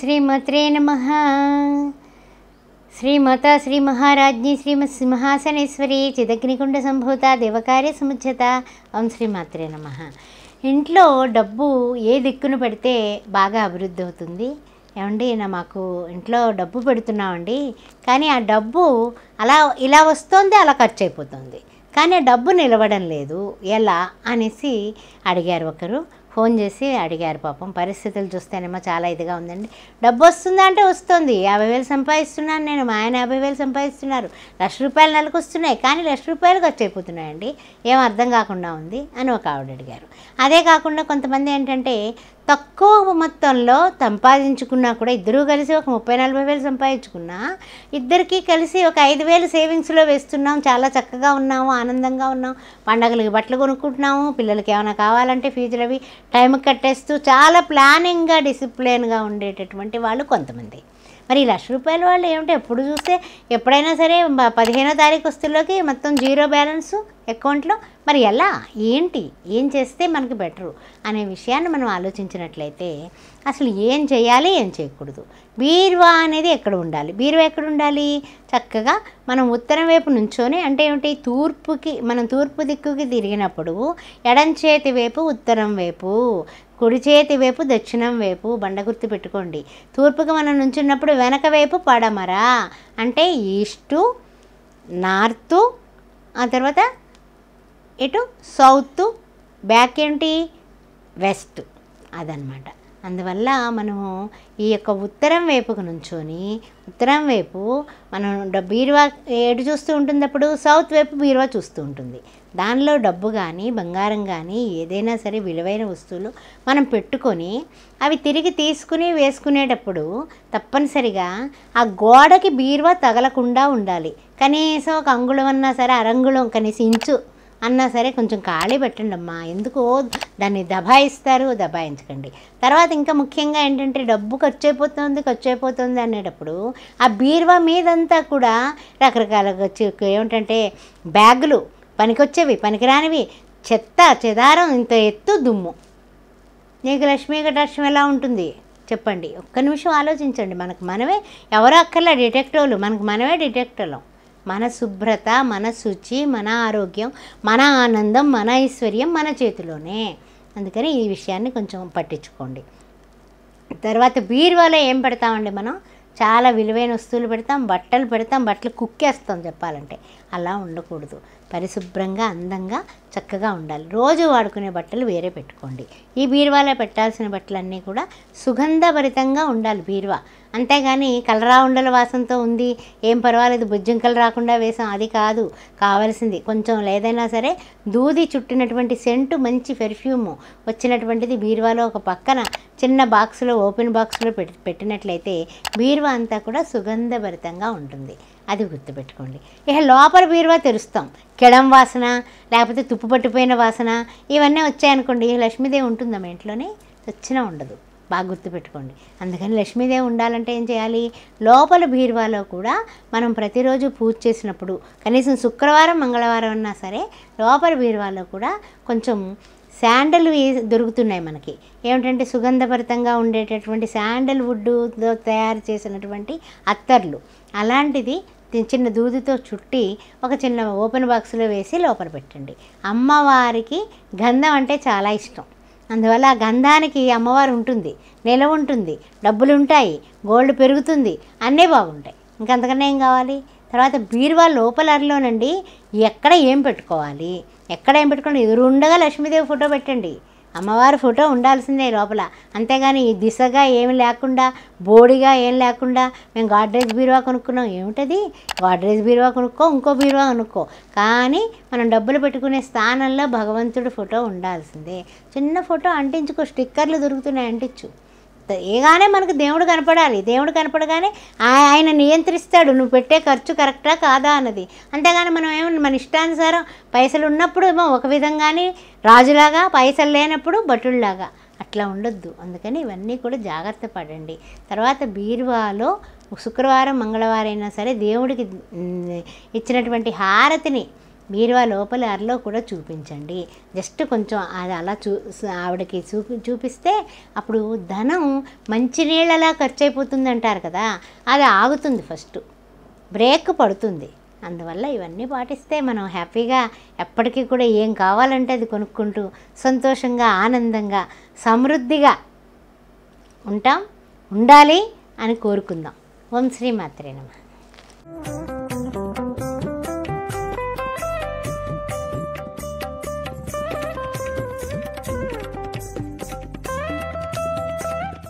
శ్రీమత్రే నమ శ్రీమాత శ్రీ మహారాజ్ఞి శ్రీమత్ సింహాసనేశ్వరి చిదగ్నికుండ సంభూత దేవకార్య సముచ్యత ఓం శ్రీమాత్రే నమ ఇంట్లో డబ్బు ఏ దిక్కును పెడితే బాగా అభివృద్ధి అవుతుంది ఏమండి నా మాకు ఇంట్లో డబ్బు పెడుతున్నామండి కానీ ఆ డబ్బు అలా ఇలా వస్తుంది అలా ఖర్చు అయిపోతుంది కానీ ఆ డబ్బు నిలవడం లేదు ఎలా అనేసి అడిగారు ఒకరు ఫోన్ చేసి అడిగారు పాపం పరిస్థితులు చూస్తేనేమో చాలా ఇదిగా ఉందండి డబ్బు వస్తుందా అంటే వస్తుంది యాభై వేలు సంపాదిస్తున్నాను నేను మా ఆయన యాభై వేలు సంపాదిస్తున్నారు లక్ష రూపాయలు నెలకు వస్తున్నాయి కానీ లక్ష రూపాయలు ఖర్చు అయిపోతున్నాయండి ఏం అర్థం కాకుండా ఉంది అని ఒక ఆవిడ అడిగారు అదే కాకుండా కొంతమంది ఏంటంటే తక్కువ మొత్తంలో సంపాదించుకున్నా కూడా ఇద్దరూ కలిసి ఒక ముప్పై నలభై వేలు సంపాదించుకున్నా ఇద్దరికీ కలిసి ఒక ఐదు వేలు సేవింగ్స్లో వేస్తున్నాం చాలా చక్కగా ఉన్నాము ఆనందంగా ఉన్నాం పండగలకి బట్టలు కొనుక్కుంటున్నాము పిల్లలకి ఏమైనా కావాలంటే ఫీజులు అవి టైంకి కట్టేస్తూ చాలా ప్లానింగ్గా డిసిప్లిన్గా ఉండేటటువంటి వాళ్ళు కొంతమంది మరి ఈ లక్ష రూపాయల వాళ్ళు ఏమిటి ఎప్పుడు చూస్తే ఎప్పుడైనా సరే మ- పదిహేనో తారీఖు వస్తుల్లోకి మొత్తం జీరో బ్యాలెన్స్ అకౌంట్లో మరి ఎలా ఏంటి ఏం చేస్తే మనకి బెటరు అనే విషయాన్ని మనం ఆలోచించినట్లయితే అసలు ఏం చేయాలి ఏం చేయకూడదు బీరువా అనేది ఎక్కడ ఉండాలి బీరువా ఎక్కడ ఉండాలి చక్కగా మనం ఉత్తరం వైపు నుంచొని అంటే ఏమిటి తూర్పుకి మనం తూర్పు దిక్కుకి తిరిగినప్పుడు ఎడం చేతి వైపు ఉత్తరం వైపు కుడి చేతి వైపు దక్షిణం వైపు బండ గుర్తు పెట్టుకోండి తూర్పుకి మనం నుంచున్నప్పుడు వెనక వైపు పడమర అంటే ఈస్టు నార్తు ఆ తర్వాత ఇటు సౌత్ బ్యాక్ ఏంటి వెస్ట్ అదనమాట అందువల్ల మనము ఈ యొక్క ఉత్తరం వైపుకు నుంచొని ఉత్తరం వైపు మనం డ- బీరువా ఎటు చూస్తూ ఉంటుంది అప్పుడు సౌత్ వైపు బీరువా చూస్తూ ఉంటుంది దానిలో డబ్బు కానీ బంగారం కానీ ఏదైనా సరే విలువైన వస్తువులు మనం పెట్టుకొని అవి తిరిగి తీసుకుని వేసుకునేటప్పుడు తప్పనిసరిగా ఆ గోడకి బీరువా తగలకుండా ఉండాలి కనీసం ఒక అంగుళం అన్నా సరే అరంగుళం కనీసం ఇంచు అన్నా సరే కొంచెం ఖాళీ పెట్టండి అమ్మా ఎందుకు దాన్ని దబాయిస్తారు దబాయించకండి తర్వాత ఇంకా ముఖ్యంగా ఏంటంటే డబ్బు ఖర్చు అయిపోతుంది ఖర్చు అయిపోతుంది అనేటప్పుడు ఆ బీరువా మీదంతా కూడా రకరకాల వచ్చి- ఏమిటంటే బ్యాగులు పనికొచ్చేవి పనికిరానివి చెత్త చెదారం ఇంత ఎత్తు దుమ్ము నీకు లక్ష్మీ కటాక్షం ఎలా ఉంటుంది చెప్పండి ఒక్క నిమిషం ఆలోచించండి మనకు మనమే ఎవరో అక్కర్లే డిటెక్టివ్లు మనకు మనమే డిటెక్టివ్లం మన శుభ్రత మన శుచి మన ఆరోగ్యం మన ఆనందం మన ఐశ్వర్యం మన చేతిలోనే అందుకని ఈ విషయాన్ని కొంచెం పట్టించుకోండి తర్వాత బీరువాలో ఏం పెడతామండి మనం చాలా విలువైన వస్తువులు పెడతాం బట్టలు పెడతాం బట్టలు కుక్కేస్తాం చెప్పాలంటే అలా ఉండకూడదు పరిశుభ్రంగా అందంగా చక్కగా ఉండాలి రోజు వాడుకునే బట్టలు వేరే పెట్టుకోండి ఈ బీరువాలో పెట్టాల్సిన బట్టలన్నీ కూడా సుగంధభరితంగా ఉండాలి బీరువా అంతేగాని కలరా ఉండల వాసనతో ఉంది ఏం పర్వాలేదు బుజ్జింకలు రాకుండా వేసాం అది కాదు కావాల్సింది కొంచెం లేదైనా సరే దూది చుట్టినటువంటి సెంటు మంచి పెర్ఫ్యూము వచ్చినటువంటిది బీరువాలో ఒక పక్కన చిన్న బాక్స్లో ఓపెన్ బాక్స్లో పెట్టి పెట్టినట్లయితే బీరువా అంతా కూడా సుగంధభరితంగా ఉంటుంది అది గుర్తుపెట్టుకోండి ఇక లోపల బీరువా తెరుస్తాం కెడం వాసన లేకపోతే తుప్పు పట్టిపోయిన వాసన ఇవన్నీ వచ్చాయనుకోండి లక్ష్మీదేవి ఉంటుందా మా ఇంట్లోనే వచ్చినా ఉండదు బాగా గుర్తుపెట్టుకోండి అందుకని లక్ష్మీదేవి ఉండాలంటే ఏం చేయాలి లోపల బీరువాలో కూడా మనం ప్రతిరోజు పూజ చేసినప్పుడు కనీసం శుక్రవారం మంగళవారం అన్నా సరే లోపల బీరువాలో కూడా కొంచెం శాండల్ దొరుకుతున్నాయి మనకి ఏమిటంటే సుగంధభరితంగా ఉండేటటువంటి శాండల్ వుడ్తో తయారు చేసినటువంటి అత్తర్లు అలాంటిది చి- చిన్న దూదితో చుట్టి ఒక చిన్న ఓపెన్ బాక్స్లో వేసి లోపల పెట్టండి అమ్మవారికి గంధం అంటే చాలా ఇష్టం అందువల్ల ఆ గంధానికి అమ్మవారు ఉంటుంది నిలవ ఉంటుంది డబ్బులు ఉంటాయి గోల్డ్ పెరుగుతుంది అన్నీ బాగుంటాయి ఇంకంతకన్నా ఏం కావాలి తర్వాత బీరువా లోపలలోనండి ఎక్కడ ఏం పెట్టుకోవాలి ఎక్కడ ఏం పెట్టుకోండి ఎదురుండగా లక్ష్మీదేవి ఫోటో పెట్టండి అమ్మవారి ఫోటో ఉండాల్సిందే లోపల అంతేగాని ఈ దిశగా ఏమి లేకుండా బోడిగా ఏం లేకుండా మేము గాడ్రేజ్ బీరువా కొనుక్కున్నాం ఏమిటది గాడ్రేజ్ బీరువా కొనుక్కో ఇంకో బీరువా కొనుక్కో కానీ మనం డబ్బులు పెట్టుకునే స్థానంలో భగవంతుడి ఫోటో ఉండాల్సిందే చిన్న ఫోటో అంటించుకో స్టిక్కర్లు దొరుకుతున్నాయి అంటించు ఏగానే మనకు దేవుడు కనపడాలి దేవుడు కనపడగానే ఆ- ఆయన నియంత్రిస్తాడు నువ్వు పెట్టే ఖర్చు కరెక్టా కాదా అన్నది అంతేగాని మనం ఏమన్నా మన ఇష్టానుసారం పైసలు ఉన్నప్పుడు ఏమో ఒక విధంగానే రాజులాగా పైసలు లేనప్పుడు భటుల్లాగా అట్లా ఉండొద్దు అందుకని ఇవన్నీ కూడా జాగ్రత్త పడండి తర్వాత బీరువాలో శుక్రవారం మంగళవారం అయినా సరే దేవుడికి మ్, ఇచ్చినటువంటి హారతిని బీరువా లోపల అరలో కూడా చూపించండి జస్ట్ కొంచెం అది అలా చూ ఆవిడకి చూపి చూపిస్తే అప్పుడు ధనం మంచినీళ్ళలా ఖర్చు అయిపోతుంది అంటారు కదా అది ఆగుతుంది ఫస్ట్ బ్రేక్ పడుతుంది అందువల్ల ఇవన్నీ పాటిస్తే మనం హ్యాపీగా ఎప్పటికీ కూడా ఏం కావాలంటే అది కొనుక్కుంటూ సంతోషంగా ఆనందంగా సమృద్ధిగా ఉంటాం ఉండాలి అని కోరుకుందాం ఓం శ్రీ మాత్రే నమః